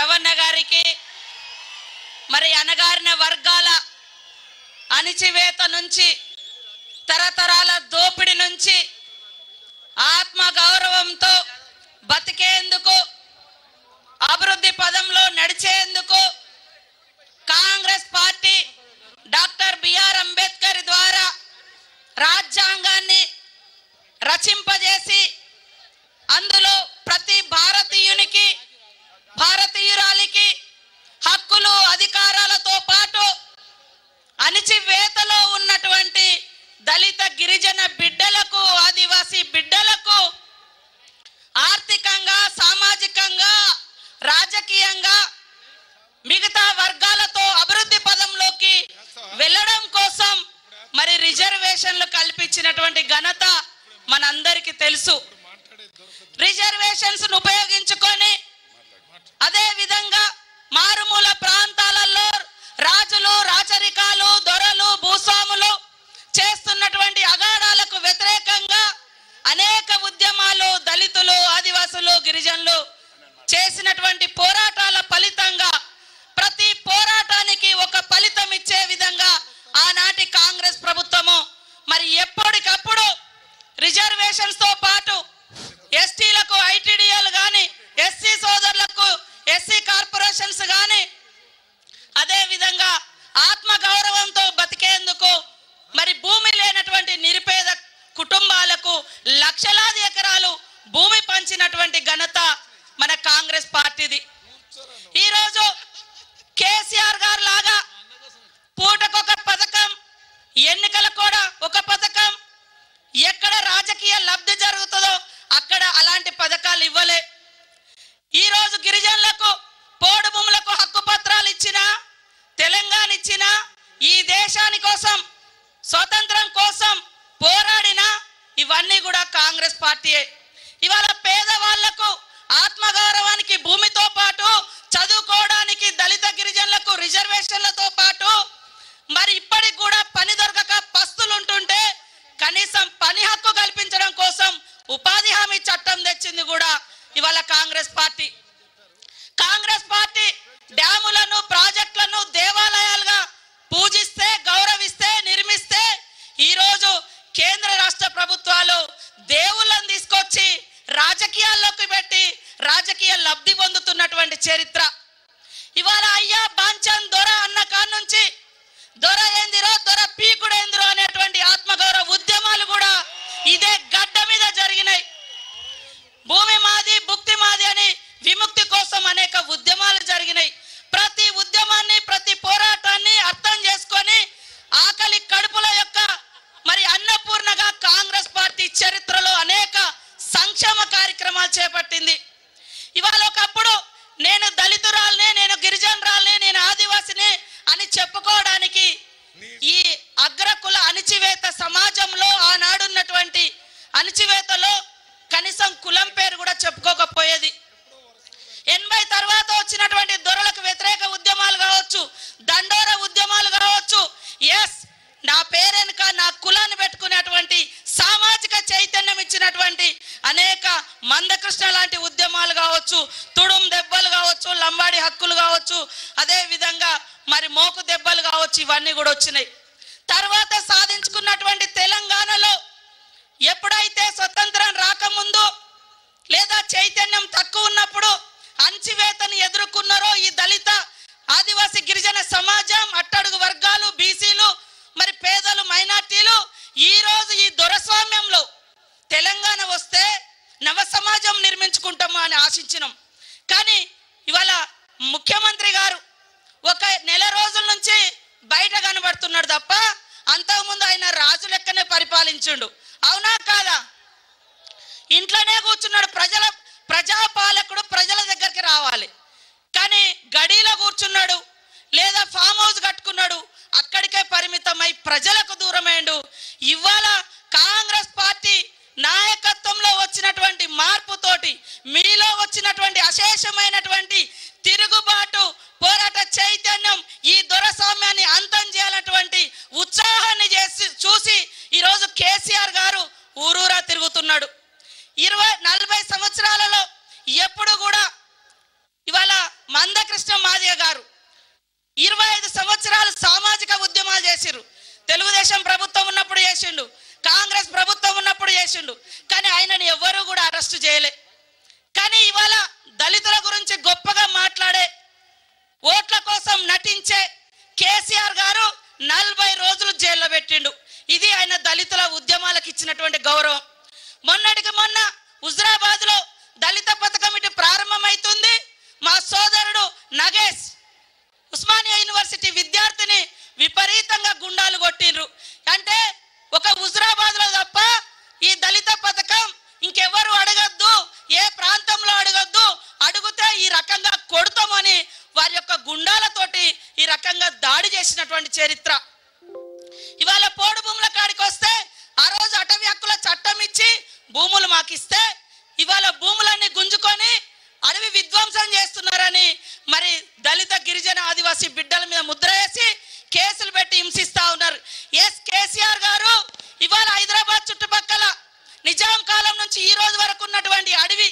రవణ గారికి మరి అనగారిన వర్గాల అణిచివేత నుంచి తరతరాల దోపిడి నుంచి ఆత్మ గౌరవంతో బతికేందుకు అభివృద్ధి పదంలో నడిచేందుకు Congress party doctor BR Ambedkar ద్వారా రాజ్యాంగాన్ని రచింపజేసి అందులో ప్రతి భారతీయునికి భారతీయురాలికి హక్కులు అధికారాలతో పాటు అణిచివేతలో ఉన్నటువంటి దళిత గిరిజన బిడ్డలకు ఆదివాసీ బిడ్డలకు ఆర్థికంగా సామాజికంగా రాజకీయంగా మిగతా వర్గాలతో అభివృద్ధి పదంలోకి వెళ్ళడం కోసం మరి రిజర్వేషన్లు కల్పించినటువంటి ఘనత మనందరికీ తెలుసు రిజర్వేషన్స్ ఉపయోగించుకొని అదే విధంగా మారుమూల ప్రాంతాలలో రాజులు రాచరికాలు దొరలు భూస్వాములు చేస్తున్నటువంటి అగాడాలకు వ్యతిరేకంగా అనేక ఉద్యమాలు దళితులు ఆదివాసులు గిరిజనులు చేసినటువంటి పోరాటాల ఫలితంగా ప్రతి పోరాటానికి ఒక ఫలితం ఇచ్చే విధంగా ఆనాటి కాంగ్రెస్ ప్రభుత్వము మరి ఎప్పటికప్పుడు రిజర్వేషన్స్ తో పాటు ఎస్టీలకు ఐటీడీఎల్ కానీ ఎస్సీ సోదరులకు ఎస్సీ కార్పొరేషన్స్ కానీ అదే విధంగా ఆత్మ గౌరవంతో బతికేందుకు మరి భూమి లేనటువంటి నిరుపేద కుటుంబాలకు లక్షలాది ఎకరాలు భూమి పంచినటువంటి ఘనత మన కాంగ్రెస్ పార్టీది ఈరోజు కేసీఆర్ గారు లాగా పూటకొక పథకం ఎన్నికల కూడా ఒక పథకం ఎక్కడ రాజకీయ లబ్ధి జరుగుతుందో అక్కడ అలాంటి పథకాలు ఇవ్వలే ఈ రోజు గిరిజనులకు పోడు భూములకు హక్కు పత్రాలు ఇచ్చిన తెలంగాణ ఇచ్చిన ఈ దేశాని కోసం స్వతంత్రం కోసం పోరాడిన ఇవన్నీ కూడా కాంగ్రెస్ పార్టీయే ఇవాళ పేదవాళ్లకు ఆత్మగౌరవానికి భూమితో పాటు చదువుకోవడానికి దళిత గిరిజనులకు రిజర్వేషన్లతో పాటు మరి ఇప్పటికి కూడా పని దొరకక పస్తులు ఉంటుంటే కనీసం పని హక్కు కల్పించడం కోసం ఉపాధి హామీ చట్టం తెచ్చింది కూడా ఇవాళ కాంగ్రెస్ పార్టీ కాంగ్రెస్ పార్టీ డ్యాములను ప్రాజెక్టులను దేవాలయాలుగా పూజిస్తే గౌరవిస్తే నిర్మిస్తే ఈరోజు కేంద్ర రాష్ట్ర ప్రభుత్వాలు దేవుళ్ళని తీసుకొచ్చి రాజకీయాల్లోకి పెట్టి రాజకీయ లబ్ధి పొందుతున్నటువంటి చరిత్ర ఇవాళ అయ్యా బాంచన్ దొర అన్న కాడ నుంచి దొర ఏందిరో దొర పీకుడేందిరో అనేటువంటి ఆత్మగౌరవ ఉద్యమాలు కూడా ఇదే గడ్డ మీద జరిగినాయి భూమి మాది భుక్తి మాది అని విముక్తి కోసం అనేక ఉద్యమాలు జరిగినాయి ప్రతి ఉద్యమాన్ని ప్రతి పోరాటాన్ని అర్థం చేసుకొని ఆకలి కడుపుల యొక్క మరి అన్నపూర్ణగా కాంగ్రెస్ పార్టీ చరిత్రలో అనేక సంక్షేమ కార్యక్రమాలు చేపట్టింది ఇవాళ ఒకప్పుడు నేను దళితురాల్ని నేను గిరిజనురాల్ని నేను ఆదివాసిని అని చెప్పుకోవడానికి ఈ అగ్రకుల అణిచివేత సమాజంలో ఆనాడున్నటువంటి అణిచివేతలో కనీసం కులం పేరు కూడా చెప్పుకోకపోయేది ఎనభై తర్వాత వచ్చినటువంటి దొరలకు వ్యతిరేక ఉద్యమాలు కావచ్చు దండోర ఉద్యమాలు కావచ్చు ఎస్ నా పేరెనుక నా కులాన్ని పెట్టుకునేటువంటి సామాజిక చైతన్యం ఇచ్చినటువంటి అనేక మందకృష్ణ లాంటి ఉద్యమాలు కావచ్చు తుడుం దెబ్బలు కావచ్చు లంబాడి హక్కులు కావచ్చు అదే విధంగా మరి మోకు దెబ్బలు కావచ్చు ఇవన్నీ కూడా వచ్చినాయి తర్వాత సాధించుకున్నటువంటి తెలంగాణలో ఎప్పుడైతే స్వతంత్రం రాకముందు లేదా చైతన్యం తక్కువ ఉన్నప్పుడు అంచివేతను ఎదుర్కొన్నారో ఈ దళిత ఆదివాసి గిరిజన సమాజం అట్టడుగు వర్గాలు బీసీలు మరి పేదలు మైనార్టీలు ఈ రోజు ఈ దొరస్వామ్యంలో తెలంగాణ వస్తే నవ సమాజం నిర్మించుకుంటాము అని ఆశించినాం కానీ ఇవాళ ముఖ్యమంత్రి గారు ఒక నెల రోజుల నుంచి బయట కనబడుతున్నాడు తప్ప అంతకుముందు ఆయన రాజు లెక్కనే పరిపాలించుండు అవునా కాదా ఇంట్లోనే కూర్చున్నాడు ప్రజల ప్రజాపాలకుడు ప్రజల దగ్గరికి రావాలి కానీ గడిలో కూర్చున్నాడు లేదా ఫామ్ హౌస్ కట్టుకున్నాడు అక్కడికే పరిమితమై ప్రజలకు దూరమైండు ఇవాళ కాంగ్రెస్ పార్టీ నాయకత్వంలో వచ్చినటువంటి మార్పుతోటి మీలో వచ్చినటువంటి అశేషమైనటువంటి తిరుగుబాటు పోరాట చైతన్యం ఈ దొరస్వామ్యాన్ని అంతం చేయాలన్నటువంటి ఉత్సాహాన్ని చేసి చూసి ఈరోజు కేసీఆర్ గారు ఊరూరా తిరుగుతున్నాడు ఇరవై నలభై సంవత్సరాలలో ఎప్పుడు కూడా ఇవాళ మంద ఐదు సంవత్సరాలు సామాజిక ఉద్యమాలు చేసిరు తెలుగుదేశం ప్రభుత్వం ఉన్నప్పుడు చేసిండు కాంగ్రెస్ ప్రభుత్వం ఉన్నప్పుడు చేసిండు కానీ ఆయనని ఎవ్వరూ కూడా అరెస్ట్ చేయలే కానీ ఇవాళ దళితుల గురించి గొప్పగా మాట్లాడే ఓట్ల కోసం నటించే కేసీఆర్ గారు నలభై రోజులు జైల్లో పెట్టిండు ఇది ఆయన దళితుల ఉద్యమాలకు ఇచ్చినటువంటి గౌరవం మొన్నటికి మొన్న హుజరాబాద్ లో దళిత పథకం ఇటు ప్రారంభమవుతుంది మా సోదరుడు నగేష్ ఉస్మానియా యూనివర్సిటీ విద్యార్థిని విపరీతంగా గుండాలు కొట్టిండ్రు అంటే ఒక హుజరాబాద్ లో తప్ప ఈ దళిత పథకం ఇంకెవరు అడగద్దు ఏ ప్రాంతంలో అడగద్దు అడిగితే ఈ రకంగా కొడతామని వారి యొక్క గుండాలతోటి ఈ రకంగా దాడి చేసినటువంటి చరిత్ర ఇవాళ పోడు భూముల కాడికి వస్తే ఆ రోజు అటవీ హక్కుల చట్టం ఇచ్చి భూములు మాకిస్తే ఇవాళ భూములన్నీ గుంజుకొని అడవి విధ్వంసం చేస్తున్నారని మరి దళిత గిరిజన ఆదివాసీ బిడ్డల మీద ముద్ర వేసి కేసులు పెట్టి హింసిస్తా ఉన్నారు ఎస్ కేసీఆర్ గారు ఇవాళ హైదరాబాద్ చుట్టుపక్కల నిజాం కాలం నుంచి ఈ రోజు వరకు ఉన్నటువంటి అడవి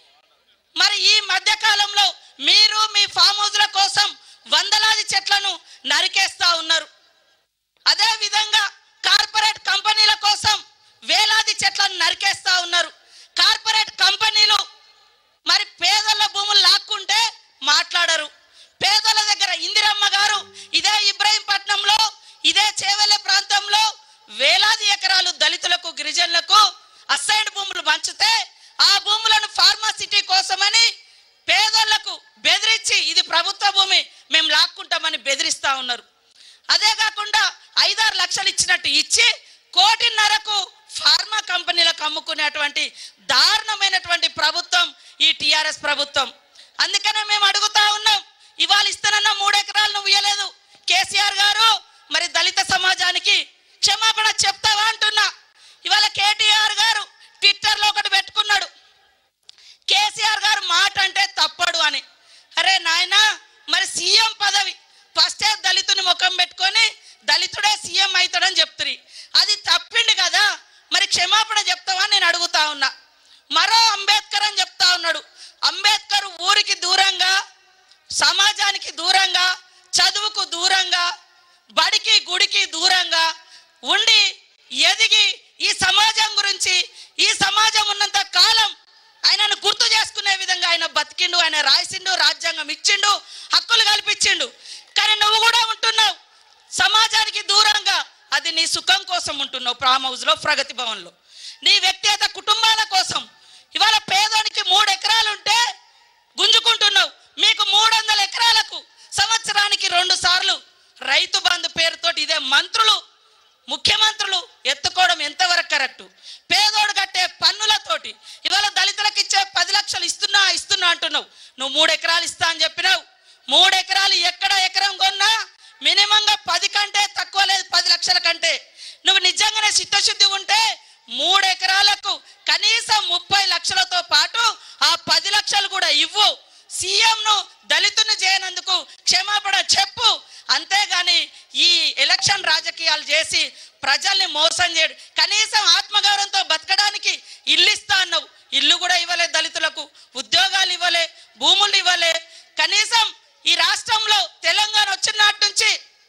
మరి ఈ మధ్య కాలంలో మీరు మీ ఫామ్ హౌస్ల కోసం వందలాది చెట్లను నరికేస్తా ఉన్నారు అదే విధంగా కార్పొరేట్ కంపెనీల కోసం వేలాది చెట్లను నరికేస్తా ఉన్నారు కార్పొరేట్ కంపెనీలు మరి పేదల భూములు లాక్కుంటే మాట్లాడరు పేదల దగ్గర ఇందిరమ్మ గారు ఇదే ఇబ్రాహీంపట్నంలో ఇదే చేవెళ్ళ ప్రాంతంలో వేలాది ఎకరాలు దళితులకు గిరిజనులకు అసైన్ భూములు పంచితే ఆ భూములను ఫార్మాసిటీ కోసమని పేదలకు బెదిరించి ఇది ప్రభుత్వ భూమి మేము లాక్కుంటామని బెదిరిస్తా ఉన్నారు అదే కాకుండా ఐదారు లక్షలు ఇచ్చినట్టు ఇచ్చి కోటిన్నరకు ఫార్మా కంపెనీలకు అమ్ముకునేటువంటి దారుణమైనటువంటి ప్రభుత్వం ఈ టిఆర్ఎస్ ప్రభుత్వం అందుకనే మేము అడుగుతా ఉన్నాం ఇవాళ ఇస్తానన్న మూడు ఎకరాలు నువ్వు ఇవ్వలేదు కేసీఆర్ గారు మరి దళిత సమాజానికి క్షమాపణ చెప్తావా అంటున్నా ఇవాళ కేటీఆర్ గారు ట్విట్టర్లో ఒకటి పెట్టుకున్నాడు కేసీఆర్ గారు మాట అంటే తప్పడు అని అరే నాయనా మరి సీఎం పదవి ఫస్టే దళితుని ముఖం పెట్టుకొని దళితుడే సీఎం అవుతాడని చెప్తురి అది తప్పిండు కదా మరి క్షమాపణ చెప్తావా నేను అడుగుతా ఉన్నా మరో అంబేద్కర్ అని చెప్తా ఉన్నాడు అంబేద్కర్ ఊరికి దూరంగా సమాజానికి దూరంగా చదువుకు దూరంగా బడికి గుడికి దూరంగా ఉండి ఎదిగి ఈ సమాజం గురించి ఈ సమాజం ఉన్నంత కాలం ఆయనను గుర్తు చేసుకునే విధంగా ఆయన బతికిండు ఆయన రాసిండు రాజ్యాంగం ఇచ్చిండు హక్కులు కల్పించిండు కానీ నువ్వు కూడా ఉంటున్నావు సమాజానికి దూరంగా అది నీ సుఖం కోసం ఉంటున్నావు ఫామ్ హౌస్ లో ప్రగతి భవన్ లో నీ వ్యక్తిగత కుటుంబాల కోసం ఇవాళ పేదోనికి మూడు ఎకరాలు ఉంటే గుంజుకుంటున్నావు మీకు మూడు వందల ఎకరాలకు సంవత్సరానికి రెండు సార్లు రైతు బంధు పేరుతోటి ఇదే మంత్రులు ముఖ్యమంత్రులు ఎత్తుకోవడం ఎంతవరకు కరెక్ట్ పేదోడు కట్టే పన్నులతోటి ఇవాళ దళితులకు ఇచ్చే పది లక్షలు ఇస్తున్నా ఇస్తున్నా అంటున్నావు నువ్వు మూడు ఎకరాలు ఇస్తా అని చెప్పినావు మూడు ఎకరాలు ఎక్కడ ఎకరం కొన్నా మినిమంగా పది కంటే తక్కువ లేదు పది లక్షల కంటే నువ్వు నిజంగానే చిత్తశుద్ధి ఉంటే మూడు ఎకరాలకు కనీసం ముప్పై లక్షలతో పాటు ఆ పది లక్షలు కూడా ఇవ్వు సీఎం ను దళితుని చేయనందుకు క్షమాపణ చెప్పు అంతేగాని ఈ ఎలక్షన్ రాజకీయాలు చేసి ప్రజల్ని మోసం చేయడు కనీసం ఆత్మగౌరవంతో బతకడానికి ఇల్లు ఇస్తా అన్నావు ఇల్లు కూడా ఇవ్వలే దళితులకు ఉద్యోగాలు ఇవ్వలే భూములు ఇవ్వలే కనీసం ఈ రాష్ట్రంలో తెలంగాణ వచ్చిన నాటి నుంచి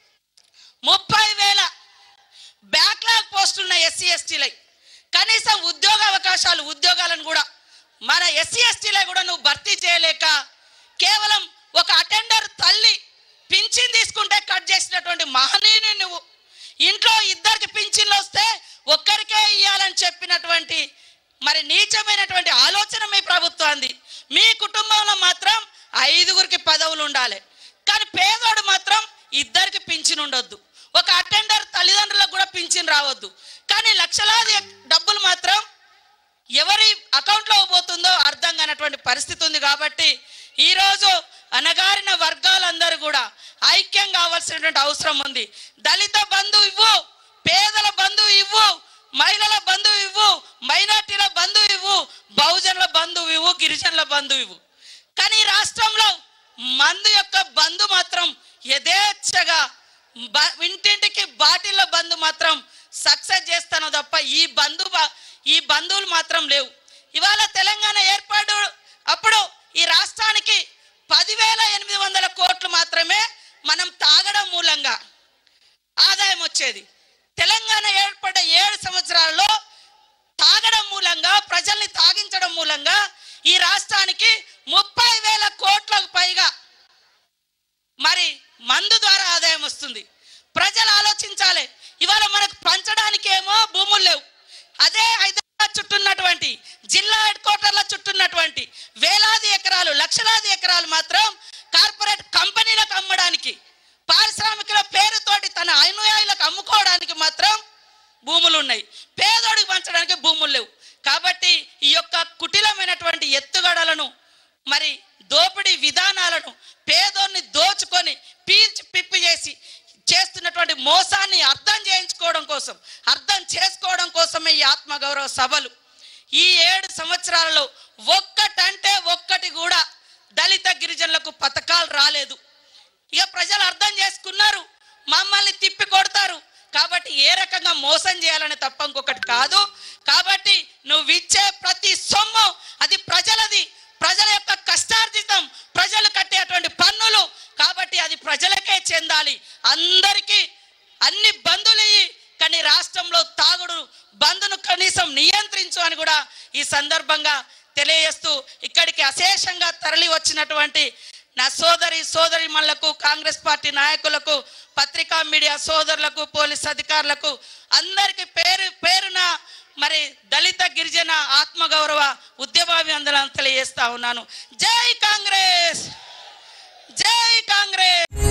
ముప్పై వేల బ్యాక్లాగ్ పోస్టులు ఉన్నాయి ఎస్సీ ఎస్టీలై కనీసం ఉద్యోగ అవకాశాలు ఉద్యోగాలను కూడా మన ఎస్సీ ఎస్టీలై కూడా నువ్వు భర్తీ చేయలేక కేవలం ఒక అటెండర్ తల్లి పింఛన్ తీసుకుంటే కట్ చేసినటువంటి మహనీయుని నువ్వు ఇంట్లో ఇద్దరికి పింఛన్లు వస్తే ఒక్కరికే ఇవ్వాలని చెప్పినటువంటి మరి నీచమైనటువంటి ఆలోచన మీ ప్రభుత్వాన్ని మీ కుటుంబంలో మాత్రం ఐదుగురికి పదవులు ఉండాలి కానీ పేదోడు మాత్రం ఇద్దరికి పింఛన్ ఉండొద్దు ఒక అటెండర్ తల్లిదండ్రులకు కూడా పింఛన్ రావద్దు కానీ లక్షలాది డబ్బులు మాత్రం ఎవరి అకౌంట్లో పోతుందో అర్థం కానటువంటి పరిస్థితి ఉంది కాబట్టి ఈరోజు అనగారిన వర్గాలందరూ కూడా ఐక్యం కావాల్సినటువంటి అవసరం ఉంది దళిత బంధు ఇవ్వు పేదల బంధు ఇవ్వు మహిళల బంధు ఇవ్వు మైనార్టీల బంధు ఇవ్వు బహుజనుల బంధు ఇవ్వు గిరిజనుల బంధు ఇవ్వు కానీ ఈ రాష్ట్రంలో మందు యొక్క బంధు మాత్రం యథేచ్ఛగా బ- ఇంటింటికి బాటిల్ల బంధు మాత్రం సక్సెస్ చేస్తాను తప్ప ఈ బంధు బ- ఈ బంధువులు మాత్రం లేవు ఇవాళ తెలంగాణ ఏర్పాటు అప్పుడు ఈ రాష్ట్రానికి పదివేల ఎనిమిది వందల కోట్లు మాత్రమే మనం తాగడం మూలంగా ఆదాయం వచ్చేది తెలంగాణ ఏర్పడ్డ ఏడు సంవత్సరాల్లో తాగడం మూలంగా ప్రజల్ని తాగించడం మూలంగా ఈ రాష్ట్రానికి ముప్పై వేల కోట్లకు పైగా మరి మందు ద్వారా ఆదాయం వస్తుంది ప్రజలు ఆలోచించాలి ఇవాళ మనకు పంచడానికి ఏమో భూములు లేవు అదే హైదరాబాద్ చుట్టూన్నటువంటి జిల్లా హెడ్ క్వార్టర్ల చుట్టూన్నటువంటి వేలాది ఎకరాలు లక్షలాది ఎకరాలు మాత్రం కార్పొరేట్ కంపెనీలకు అమ్మడానికి పారిశ్రామికుల పేరుతోటి తన అనుయాయులకు అమ్ముకోవడానికి మాత్రం భూములు ఉన్నాయి పేదోడికి పంచడానికి భూములు లేవు కాబట్టి ఈ యొక్క కుటిలమైనటువంటి ఎత్తుగడలను మరి దోపిడీ విధానాలను పేదోన్ని దోచుకొని పీల్చి పిప్పి చేసి చేస్తున్నటువంటి మోసాన్ని అర్థం చేయించుకోవడం కోసం అర్థం చేసుకోవడం కోసమే ఈ ఆత్మగౌరవ సభలు ఈ ఏడు సంవత్సరాలలో ఒక్కటంటే ఒక్కటి కూడా దళిత గిరిజనులకు పథకాలు రాలేదు ఇక ప్రజలు అర్థం చేసుకున్నారు మమ్మల్ని తిప్పి కొడతారు కాబట్టి ఏ రకంగా మోసం చేయాలని తప్ప ఇంకొకటి కాదు కాబట్టి నువ్వు ఇచ్చే ప్రతి సొమ్ము అది ప్రజలది ప్రజల యొక్క కష్టార్జితం ప్రజలు కట్టేటువంటి పన్నులు కాబట్టి అది ప్రజలకే చెందాలి అందరికీ అన్ని బంధులు ఇయ్యి కానీ రాష్ట్రంలో తాగుడు బంధును కనీసం నియంత్రించు అని కూడా ఈ సందర్భంగా తెలియజేస్తూ ఇక్కడికి అశేషంగా తరలి వచ్చినటువంటి నా సోదరి సోదరిమణులకు కాంగ్రెస్ పార్టీ నాయకులకు పత్రికా మీడియా సోదరులకు పోలీస్ అధికారులకు అందరికి పేరు పేరున మరి దళిత గిరిజన ఆత్మగౌరవ ఉద్యమాభివందనాలు తెలియజేస్తా ఉన్నాను జై కాంగ్రెస్ జై కాంగ్రెస్